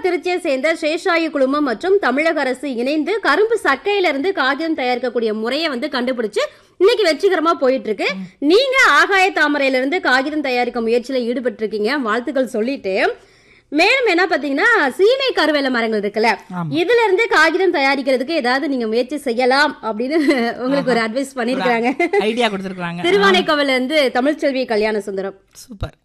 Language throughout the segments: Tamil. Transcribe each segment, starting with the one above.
திருச்சியை சேர்ந்த சேஷாயி குழுமம் மற்றும் தமிழக அரசு இணைந்து கரும்பு சக்கையில இருந்து காகிதம் தயாரிக்கக்கூடிய முறையை வந்து கண்டுபிடிச்சு இன்னைக்கு வெற்றிகரமா போயிட்டு இருக்கு நீங்க ஆகாய தாமரையில இருந்து காகிதம் தயாரிக்க முயற்சியில ஈடுபட்டு இருக்கீங்க வாழ்த்துக்கள் சொல்லிட்டு மேலும் என்ன பாத்தீங்கன்னா சீமை கருவேல மரங்கள் இருக்குல்ல ஆமா. இதுல இருந்து காகிதம் தயாரிக்கிறதுக்கு ஏதாவது நீங்க முயற்சி செய்யலாம் அப்படின்னு உங்களுக்கு ஒரு அட்வைஸ் பண்ணிருக்காங்க ஐடியா கொடுத்துருக்காங்க திருவானைக்கோவில இருந்து தமிழ்ச்செல்வி கல்யாண சுந்தரம் சூப்பர்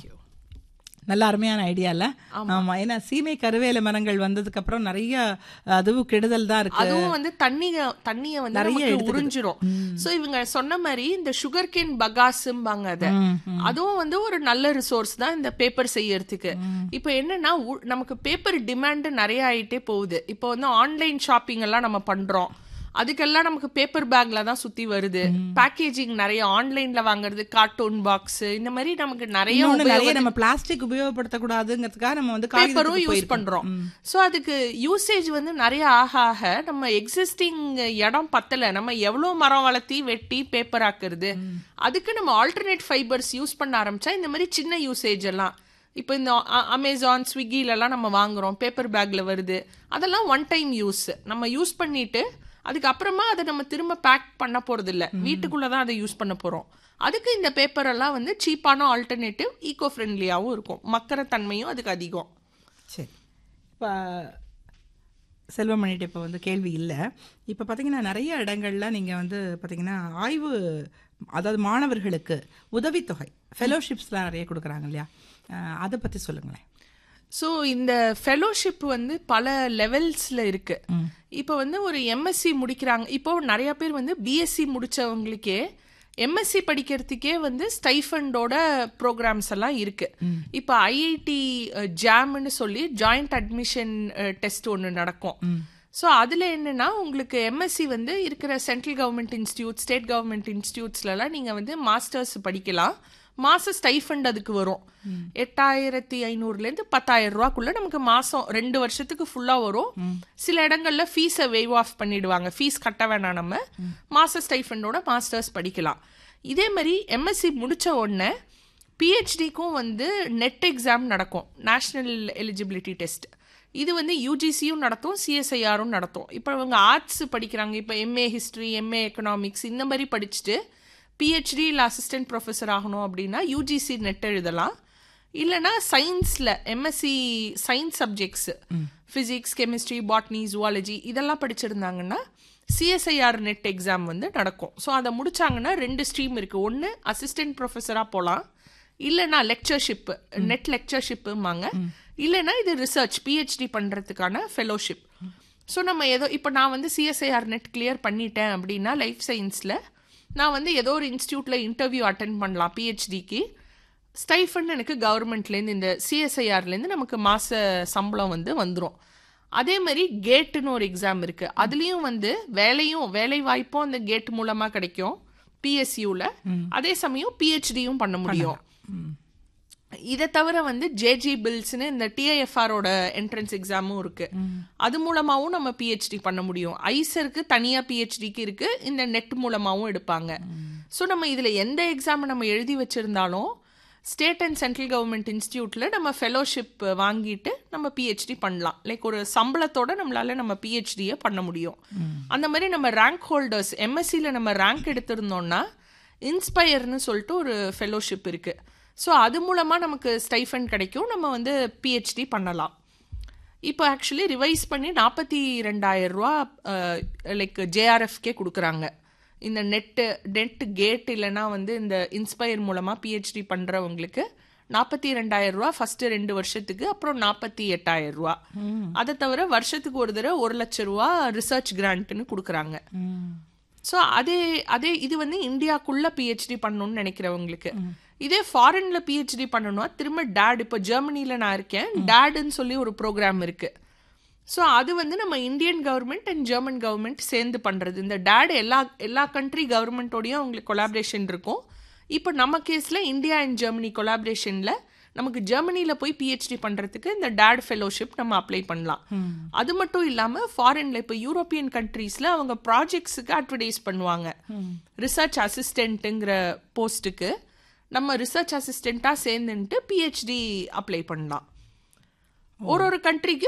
நல்ல அருமையான ஐடியா இல்ல ஆமா ஏன்னா சீமை கருவேல மரங்கள் வந்ததுக்கு அப்புறம் நிறைய அதுவும் கெடுதல் தான் இருக்கு அதுவும் வந்து தண்ணிய தண்ணிய வந்து நிறைய நமக்கு எடுத்துக்குது. உறிஞ்சிரும் சோ இவங்க சொன்ன மாதிரி இந்த சுகர் கேன் பகாசும்பாங்க அத ம், ம். அதுவும் வந்து ஒரு நல்ல ரிசோர்ஸ் தான் இந்த பேப்பர் செய்யறதுக்கு இப்போ என்னன்னா உ- நமக்கு பேப்பர் டிமாண்ட் நிறைய ஆயிட்டே போகுது இப்போ வந்து ஆன்லைன் ஷாப்பிங் எல்லாம் நம்ம பண்றோம் அதுக்கெல்லாம் நமக்கு பேப்பர் பேக்ல தான் சுத்தி வருது பேக்கேஜிங் நிறைய ஆன்லைன்ல வாங்குறது கார்ட்டூன் பாக்ஸ் இந்த மாதிரி நமக்கு நிறைய இன்னொன்னு நிறைய உபயோக- நம்ம பிளாஸ்டிக் உபயோகப்படுத்தக்கூடாதுங்கிறதுக்காக நம்ம வந்து பேப்பரும் காகிதத்துக்கு யூஸ் போயிருக்கோம். பண்றோம் சோ அதுக்கு யூசேஜ் வந்து நிறைய ஆக ஆக நம்ம எக்ஸிஸ்டிங் இடம் பத்தல நம்ம எவ்வளவு மரம் வளர்த்தி வெட்டி பேப்பர் ஆக்குறது அதுக்கு நம்ம ஆல்டர்னேட் ஃபைபர்ஸ் யூஸ் பண்ண ஆரம்பிச்சா இந்த மாதிரி சின்ன யூசேஜ் எல்லாம் இப்போ இந்த அ- அமேசான் ஸ்விக்கிலலாம் நம்ம வாங்குறோம் பேப்பர் பேக்ல வருது அதெல்லாம் ஒன் டைம் யூஸ் நம்ம யூஸ் பண்ணிட்டு அதுக்கப்புறமா அதை நம்ம திரும்ப பேக் பண்ண போறது இல்ல வீட்டுக்குள்ள தான் அதை யூஸ் பண்ண போறோம் அதுக்கு இந்த பேப்பர் எல்லாம் வந்து சீப்பான ஆல்டர்னேட்டிவ் ஈகோ ஃப்ரெண்ட்லியாகவும் இருக்கும் மக்கற தன்மையும் அதுக்கு அதிகம் சரி இப்போ செல்வமணிகிட்ட இப்போ வந்து கேள்வி இல்லை இப்போ பார்த்தீங்கன்னா நிறைய இடங்கள்ல நீங்கள் வந்து பார்த்தீங்கன்னா ஆய்வு அதாவது மாணவர்களுக்கு உதவித்தொகை ஃபெலோஷிப்ஸ்லாம் நிறைய கொடுக்குறாங்க இல்லையா அஹ், அதை பற்றி சொல்லுங்களேன் ஸோ இந்த ஃபெலோஷிப் வந்து பல லெவல்ஸில் இருக்கு இப்போ வந்து ஒரு எம்எஸ்சி முடிக்கிறாங்க இப்போ நிறைய பேர் வந்து பிஎஸ்சி முடிச்சவங்களுக்கே எம்எஸ்சி படிக்கிறதுக்கே வந்து ஸ்டைஃபண்டோட ப்ரோக்ராம்ஸ் எல்லாம் இருக்கு இப்போ ஐஐடி ஜாம்னு சொல்லி ஜாயிண்ட் அட்மிஷன் டெஸ்ட் ஒன்று நடக்கும் ஸோ அதில் என்னன்னா உங்களுக்கு எம்எஸ்சி வந்து இருக்கிற central government institute state government இன்ஸ்டியூட்ஸ்லலாம் நீங்கள் வந்து மாஸ்டர்ஸ் படிக்கலாம் மாச ஸ்டைஃபண்ட் அதுக்கு வரும் எட்டாயிரத்தி ஐநூறுலேருந்து பத்தாயிரம் ரூபாக்குள்ள நமக்கு மாசம் ரெண்டு வருஷத்துக்கு ஃபுல்லா வரும் சில இடங்கள்ல ஃபீஸை வேவ் ஆஃப் பண்ணிடுவாங்க ஃபீஸ் கட்ட வேணாம் நம்ம மாச ஸ்டைஃபண்டோட மாஸ்டர்ஸ் படிக்கலாம் இதே மாதிரி எம்எஸ்சி முடிச்ச உடனே பிஹெச்டிக்கும் வந்து நெட் எக்ஸாம் நடக்கும் நேஷனல் எலிஜிபிலிட்டி டெஸ்ட் இது வந்து யூஜிசியும் நடத்தும் சிஎஸ்ஐஆரும் நடத்தும் இப்போ இவங்க ஆர்ட்ஸ் படிக்கிறாங்க இப்போ எம்ஏ ஹிஸ்ட்ரி எம்ஏ எக்கனாமிக்ஸ் இந்த மாதிரி படிச்சுட்டு பிஹெச்டி இல்லை அசிஸ்டன்ட் ப்ரொஃபஸர் ஆகணும் அப்படின்னா யூஜிசி நெட் எழுதலாம் இல்லைனா சயின்ஸில் MSc science subjects physics chemistry botany zoology இதெல்லாம் படிச்சிருந்தாங்கன்னா சிஎஸ்ஐஆர் நெட் எக்ஸாம் வந்து நடக்கும் ஸோ அதை முடிச்சாங்கன்னா ரெண்டு ஸ்ட்ரீம் இருக்குது ஒன்று அசிஸ்டன்ட் ப்ரொஃபஸராக போகலாம் இல்லைனா லெக்சர்ஷிப் நெட் லெக்சர்ஷிப்புமாங்க இல்லைனா இது ரிசர்ச் பிஹெச்டி பண்ணுறதுக்கான ஃபெலோஷிப் ஸோ நம்ம ஏதோ இப்போ நான் வந்து சிஎஸ்ஐஆர் நெட் கிளியர் பண்ணிட்டேன் அப்படின்னா லைஃப் சயின்ஸில் நான் வந்து ஏதோ ஒரு இன்ஸ்டியூட்டில் இன்டர்வியூ அட்டன் பண்ணலாம் பிஹெச்டிக்கு ஸ்டைஃபண்ட் எனக்கு கவர்மெண்ட்லேருந்து இந்த சிஎஸ்ஐஆர்லேருந்து நமக்கு மாத சம்பளம் வந்து வந்துடும் அதே மாதிரி கேட்டுன்னு ஒரு எக்ஸாம் இருக்கு அதுலேயும் வந்து வேலையும் வேலை வாய்ப்பும் அந்த கேட் மூலமாக கிடைக்கும் பிஎஸ்யூவில் அதே சமயம் பிஹெச்டியும் பண்ண முடியும் இதை தவிர வந்து ஜேஜி பில்ஸ்னு இந்த டிஐஎஃப்ஆரோட என்ட்ரன்ஸ் எக்ஸாமும் இருக்கு அது மூலமாவும் நம்ம பிஹெச்டி பண்ண முடியும் ஐசருக்கு தனியா பிஹெச்டிக்கு இருக்கு இந்த நெட் மூலமாவும் எடுப்பாங்க ஸோ நம்ம இதுல எந்த எக்ஸாம் நம்ம எழுதி வச்சிருந்தாலும் ஸ்டேட் அண்ட் சென்ட்ரல் கவர்மெண்ட் இன்ஸ்டியூட்ல நம்ம ஃபெலோஷிப் வாங்கிட்டு நம்ம பிஹெச்டி பண்ணலாம் லைக் ஒரு சம்பளத்தோட நம்மளால நம்ம பிஹெச்டியை பண்ண முடியும் அந்த மாதிரி நம்ம ரேங்க் ஹோல்டர்ஸ் எம்எஸ்சியில் நம்ம ரேங்க் எடுத்திருந்தோம்னா இன்ஸ்பயர்னு சொல்லிட்டு ஒரு ஃபெலோஷிப் இருக்கு ஸோ அது மூலமாக நமக்கு ஸ்டைஃபண்ட் கிடைக்கும் நம்ம வந்து பிஹெச்டி பண்ணலாம் இப்போ ஆக்சுவலி ரிவைஸ் பண்ணி நாற்பத்தி ரெண்டாயிரம் ரூபா லைக் ஜேஆர்எஃப்கே கொடுக்குறாங்க இந்த நெட்டு நெட் கேட் இல்லைன்னா வந்து இந்த இன்ஸ்பயர் மூலமாக பிஹெச்டி பண்ணுறவங்களுக்கு நாற்பத்தி ரெண்டாயிரம் ரூபா ஃபர்ஸ்ட் ரெண்டு வருஷத்துக்கு அப்புறம் நாற்பத்தி எட்டாயிரம் ரூபா அதை தவிர வருஷத்துக்கு ஒரு தடவை ஒரு லட்ச ரூபா ரிசர்ச் கிராண்ட்னு கொடுக்குறாங்க ஸோ அதே அதே இது வந்து இந்தியாக்குள்ள பிஹெச்டி பண்ணணும்னு நினைக்கிறவங்களுக்கு இதே ஃபாரின்ல பிஹெச்டி பண்ணணும்னா திரும்ப டேட் இப்போ ஜெர்மனில நான் இருக்கேன் டேடுன்னு சொல்லி ஒரு ப்ரோக்ராம் இருக்கு ஸோ அது வந்து நம்ம Indian government and German government சேர்ந்து பண்றது இந்த டேட் எல்லா எல்லா கண்ட்ரி கவர்மெண்ட்டோடையும் அவங்களுக்கு கொலாபரேஷன் இருக்கும் இப்போ நம்ம கேஸ்ல இந்தியா அண்ட் ஜெர்மனி கொலாபரேஷன்ல நமக்கு ஜெர்மனில போய் பிஹெச்டி பண்றதுக்கு இந்த டேட் ஃபெலோஷிப் நம்ம அப்ளை பண்ணலாம் அது மட்டும் இல்லாம ஃபாரின்ல இப்போ யூரோப்பியன் கண்ட்ரீஸ்ல அவங்க ப்ராஜெக்ட்ஸுக்கு அட்வர்டைஸ் பண்ணுவாங்க ரிசர்ச் அசிஸ்டன்ட்டுங்கிற போஸ்ட்டுக்கு நம்ம ரிசர்ச் அசிஸ்டண்ட்டாக சேர்ந்துட்டு பிஹெச்டி அப்ளை பண்ணலாம் ஒரு ஒரு கண்ட்ரிக்கு